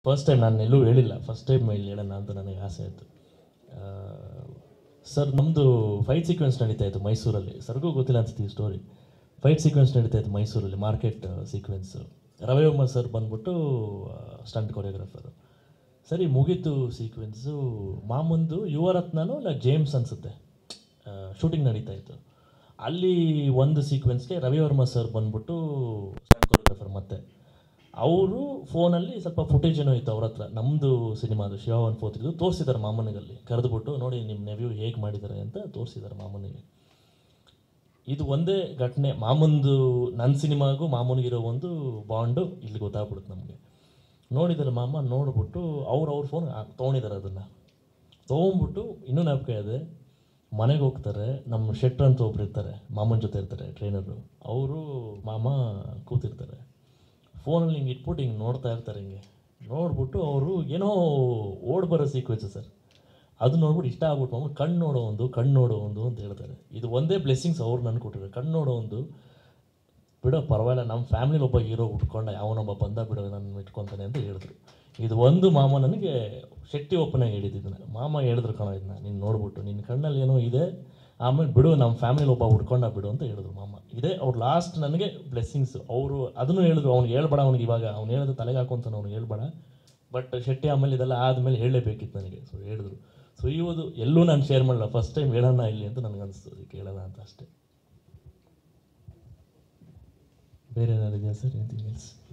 first time ನಾನು ಎಲ್ಲೂ ಹೇಳಿಲ್ಲ ಫಸ್ಟ್ ಟೈಮ್ ಇಲ್ಲಿ ಹೇಳೋಣ ಅಂತ ನನಗೆ ಆಸೆ ಆಯಿತು ಸರ್ ನಮ್ಮದು ಫೈಟ್ ಸೀಕ್ವೆನ್ಸ್ ನಡೀತಾ ಇತ್ತು ಮೈಸೂರಲ್ಲಿ ಸರ್ಗೂ ಗೊತ್ತಿಲ್ಲ ಅನ್ಸುತ್ತೆ ಈ ಸ್ಟೋರಿ ಫೈಟ್ ಸೀಕ್ವೆನ್ಸ್ ನಡೀತಾ ಇತ್ತು ಮೈಸೂರಲ್ಲಿ ಮಾರ್ಕೆಟ್ ಸೀಕ್ವೆನ್ಸು ರವಿವರ್ಮ ಸರ್ ಬಂದ್ಬಿಟ್ಟು ಸ್ಟಂಟ್ ಕೊರಿಯೋಗ್ರಾಫರು ಸರಿ ಮುಗೀತು ಸೀಕ್ವೆನ್ಸು ಮಾಮಂದು ಯುವರತ್ನನೂ ಇಲ್ಲ ಜೇಮ್ಸ್ ಅನಿಸುತ್ತೆ ಶೂಟಿಂಗ್ ನಡೀತಾ ಇತ್ತು ಅಲ್ಲಿ ಒಂದು ಸೀಕ್ವೆನ್ಸ್ಗೆ ರವಿವರ್ಮ ಸರ್ ಬಂದ್ಬಿಟ್ಟು ಸ್ಟಂಟ್ ಕೊರಿಯೋಗ್ರಾಫರ್ ಮತ್ತೆ ಅವರು ಫೋನಲ್ಲಿ ಸ್ವಲ್ಪ ಫುಟೇಜ್ ಏನೋ ಇತ್ತು ಅವ್ರ ಹತ್ರ ನಮ್ಮದು ಸಿನಿಮಾದು ಶಿವ ಒನ್ ಫೋರ್ತಿದ್ದು ತೋರಿಸಿದ್ದಾರೆ ಮಾಮನಿಗಲ್ಲಿ ಕರೆದುಬಿಟ್ಟು ನೋಡಿ ನಿಮ್ಮ ನೆವ್ಯೂ ಹೇಗೆ ಮಾಡಿದ್ದಾರೆ ಅಂತ ತೋರಿಸಿದ್ದಾರೆ ಮಾಮನಿಗೆ ಇದು ಒಂದೇ ಘಟನೆ ಮಾಮಂದು ನನ್ನ ಸಿನಿಮಾಗೂ ಮಾಮೂನಿಗಿರೋ ಒಂದು ಬಾಂಡು ಇಲ್ಲಿ ಗೊತ್ತಾಗ್ಬಿಡುತ್ತೆ ನಮಗೆ ನೋಡಿದ್ದಾರೆ ಮಾಮ ನೋಡ್ಬಿಟ್ಟು ಅವ್ರು ಅವ್ರ ಫೋನ್ ತೊಗೊಂಡಿದ್ದಾರೆ ಅದನ್ನು ತೊಗೊಂಬಿಟ್ಟು ಇನ್ನೂ ನೆನಪು ಇದೆ ಮನೆಗೆ ಹೋಗ್ತಾರೆ ನಮ್ಮ ಶೆಟ್ರ್ ಅಂತ ಒಬ್ರು ಇರ್ತಾರೆ ಮಾಮನ ಜೊತೆ ಇರ್ತಾರೆ ಟ್ರೈನರು ಅವರು ಮಾಮ ಕೂತಿರ್ತಾರೆ ಫೋನಲ್ಲಿ ಹಿಂಗೆ ಇಟ್ಬಿಟ್ಟು ಹಿಂಗೆ ನೋಡ್ತಾ ಇರ್ತಾರೆ ಹಿಂಗೆ ನೋಡ್ಬಿಟ್ಟು ಅವರು ಏನೋ ಓಡ್ ಬರೋ ಸೀಕ್ವೆನ್ಸ್ ಸರ್ ಅದು ನೋಡ್ಬಿಟ್ಟು ಇಷ್ಟ ಆಗ್ಬಿಟ್ಟು ಮಾಮ ಕಣ್ಣು ನೋಡೋ ಒಂದು ಕಣ್ಣು ನೋಡೋ ಒಂದು ಅಂತ ಹೇಳ್ತಾರೆ ಇದು ಒಂದೇ ಬ್ಲೆಸ್ಸಿಂಗ್ಸ್ ಅವ್ರು ನನ್ಗೆ ಕೊಟ್ಟಿದ್ದಾರೆ ಕಣ್ಣು ನೋಡೋ ಒಂದು ಬಿಡೋ ಪರವಾಗಿಲ್ಲ ನಮ್ಮ ಫ್ಯಾಮಿಲಿಲಿ ಒಬ್ಬ ಹೀರೋ ಉಟ್ಕೊಂಡ ಯಾವನೊಬ್ಬ ಬಂದ ಬಿಡೋ ನಾನು ಇಟ್ಕೊತಾನೆ ಅಂತ ಹೇಳಿದ್ರು ಇದು ಒಂದು ಮಾಮ ನನಗೆ ಶೆಟ್ಟಿ ಒಪ್ಪನಾಗಿ ಹೇಳಿದ್ದು ಮಾಮ ಹೇಳಿದ್ರು ಕಣೋ ಇದನ್ನ ನೀನು ನೋಡ್ಬಿಟ್ಟು ನಿನ್ನ ಕಣ್ಣಲ್ಲಿ ಏನೋ ಇದೆ ಆಮೇಲೆ ಬಿಡು ನಮ್ಮ ಫ್ಯಾಮಿಲಿಲಿ ಒಬ್ಬ ಉಟ್ಕೊಂಡ ಬಿಡು ಅಂತ ಹೇಳಿದ್ರು ಮಾಮ ಇದೇ ಅವ್ರು ಲಾಸ್ಟ್ ನನಗೆ ಬ್ಲೆಸ್ಸಿಂಗ್ಸ್ ಅವರು ಅದನ್ನು ಹೇಳಿದ್ರು ಅವ್ನಿಗೆ ಹೇಳ್ಬೇಡ ಅವ್ನಿಗೆ ಇವಾಗ ಅವ್ನು ಹೇಳಿದ್ರು ತಲೆಗೆ ಹಾಕೊಂತಾನೆ ಅವ್ನಿಗೆ ಹೇಳ್ಬೇಡ ಬಟ್ ಶೆಟ್ಟಿ ಆಮೇಲೆ ಇದೆಲ್ಲ ಆದಮೇಲೆ ಹೇಳಲೇಬೇಕಿತ್ತು ನನಗೆ ಸೊ ಹೇಳಿದ್ರು ಸೊ ಇವತ್ತು ಎಲ್ಲೂ ನಾನು ಶೇರ್ ಮಾಡಲ್ಲ ಫಸ್ಟ್ ಟೈಮ್ ಹೇಳೋಣ ಇಲ್ಲಿ ಅಂತ ನನಗೆ ಅನಿಸ್ತು ಅದಕ್ಕೆ ಹೇಳೋಣ ಅಂತ ಅಷ್ಟೇ ಬೇರೆ ಏನಾದ್ರು ಇದೆಯಾ ಸರ್ ಎನಿಥಿಂಗ್ ಎಲ್ಸ್